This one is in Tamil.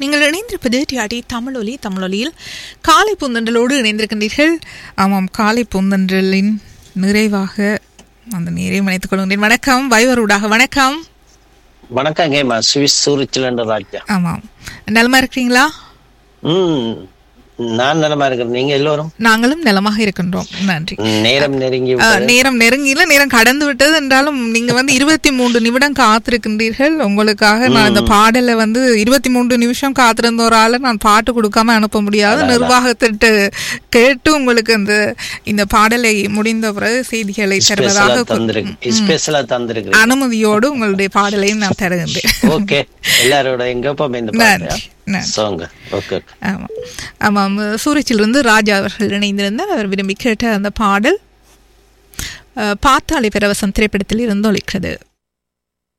நீங்கள் இணைந்திருப்பது டிஆடி தமிழொலி தமிழொலியில் காலை பூந்தன்றலோடு இணைந்திருக்கின்றீர்கள் ஆமாம் காலை பூந்தன்றலின் நிறைவாக அந்த நீரை மனைத்துக் கொள்கின்றேன் வணக்கம் வைவரூடாக வணக்கம் வணக்கம் கேமா சுவிஸ் சூரிச்சிலண்ட ராஜா ஆமாம் நலமா இருக்கிறீங்களா ம் நான் நலமா இருக்கிறேன் நீங்க எல்லோரும் நாங்களும் நலமாக இருக்கின்றோம் நன்றி நேரம் நெருங்கி ஆ, விட்டது. நேரம் நெருங்கில நேரம் கடந்து விட்டது என்றாலும் நீங்க வந்து இருபத்தி மூன்று நிமிடம் காத்திருக்கின்றீர்கள் உங்களுக்காக நான் இந்த பாடலை வந்து இருபத்தி மூன்று நிமிஷம் காத்திருந்த ஒரு ஆளை நான் பாட்டு கொடுக்காம அனுப்ப முடியாது நிர்வாகத்திட்டு கேட்டு உங்களுக்கு இந்த இந்த பாடலை முடிந்த பிறகு செய்திகளை ஸ்பெஷலா தருவதாக தந்திருக்கு ஸ்பெஷலா தந்திருக்கு அனுமதியோடு உங்களுடைய பாடலையும் நான் தருகின்றேன் ஓகே எல்லாரோட எங்க எப்பவுமே இந்த நன்றி பாட்டு நன்றி சோங்க ஓகே ஆமாம் ஆமாம் சூரச்சிலிருந்து ராஜா அவர்கள் இணைந்திருந்தார் அவர் விரும்பி கேட்ட அந்த பாடல் அஹ், பாத்தாளி பிரவசம் திரைப்படத்தில் இருந்து ஒலிக்கிறது